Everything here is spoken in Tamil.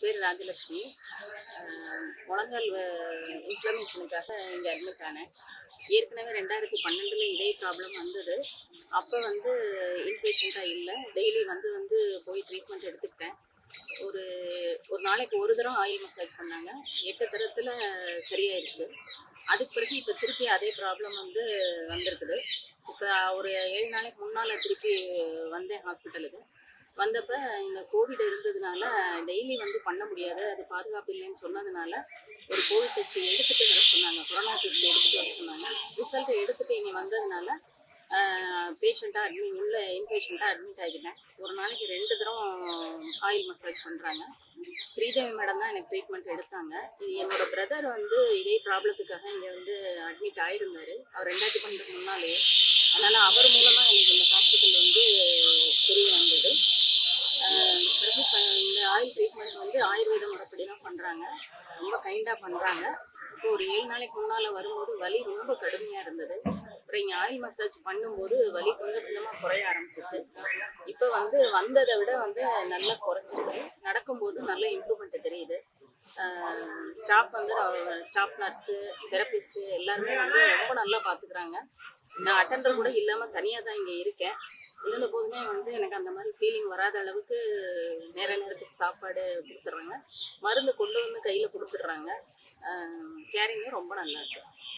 பேர் ராஜலக்ஷ்மி அஹ், முழங்கால் இன்ஃப்ளமேஷனுக்காக இங்கே அட்மிட் ஆனேன் ஏற்கனவே ரெண்டாயிரத்தி பன்னெண்டில் இதே ப்ராப்ளம் வந்தது அப்போ வந்து இன்பேஷண்ட்டாக இல்லை டெய்லி வந்து வந்து போய் ட்ரீட்மெண்ட் எடுத்துக்கிட்டேன் ஒரு ஒரு நாளைக்கு ஒரு தரம் ஆயில் மசாஜ் பண்ணாங்க எட்டு தரத்தில் சரியாயிருச்சு அதுக்கு பிறகு இப்போ திருப்பி அதே ப்ராப்ளம் வந்து வந்திருக்குது இப்போ ஒரு ஏழு நாளைக்கு முன்னால் திருப்பி வந்தேன் ஹாஸ்பிட்டலுக்கு வந்தப்ப இந்த கோவிட் இருந்ததுனால டெய்லி வந்து பண்ண முடியாது அது பாதுகாப்பு இல்லைன்னு சொன்னதுனால ஒரு கோவிட் டெஸ்ட் எடுத்துட்டு வர சொன்னாங்க கொரோனா டெஸ்ட் எடுத்துட்டு வர சொன்னாங்க ரிசல்ட் எடுத்துட்டு இங்கே வந்ததுனால பேஷண்ட்டாக அட்மிட் உள்ள இன்பேஷண்ட்டாக அட்மிட் ஆகிட்டேன் ஒரு நாளைக்கு ரெண்டு தரம் ஆயில் மசாஜ் பண்ணுறாங்க ஸ்ரீதேவி மேடம் தான் எனக்கு ட்ரீட்மெண்ட் எடுத்தாங்க இது என்னோட பிரதர் வந்து இதே ப்ராப்ளத்துக்காக இங்கே வந்து அட்மிட் ஆயிருந்தாரு அவர் ரெண்டாயிரத்தி பன்னெண்டுக்கு முன்னாலேயே அதனால் அவர் மூலமாக எனக்கு இந்த ஹாஸ்பிட்டல் வந்து தெரிய வந்தது ஆஹ் பிறகு இப்ப இந்த ஆயில் ட்ரீட்மெண்ட் வந்து ஆயுர்வேத முறைப்படி தான் பண்ணுறாங்க ரொம்ப கைண்டாக பண்ணுறாங்க இப்போ ஒரு ஏழு நாளைக்கு முன்னால் வரும்போது வலி ரொம்ப கடுமையாக இருந்தது அப்புறம் இங்கே ஆயில் மசாஜ் பண்ணும்போது வலி கொஞ்சம் கொஞ்சமாக குறைய ஆரம்பிச்சிச்சு இப்போ வந்து வந்ததை விட வந்து நல்லா குறைச்சிருக்கு நடக்கும்போது நல்ல இம்ப்ரூவ்மெண்ட் தெரியுது ஸ்டாஃப் வந்து ஸ்டாஃப் நர்ஸு தெரபிஸ்ட்டு எல்லாருமே வந்து ரொம்ப நல்லா பார்த்துக்குறாங்க நான் அட்டெண்டர் கூட இல்லாமல் தனியாக தான் இங்கே இருக்கேன் இருந்த போதுமே வந்து எனக்கு அந்த மாதிரி ஃபீலிங் வராத அளவுக்கு நேர நேரத்துக்கு சாப்பாடு கொடுத்துட்றாங்க மருந்து கொண்டு வந்து கையில் கொடுத்துட்றாங்க கேரிங்கும் ரொம்ப நல்லா இருக்கு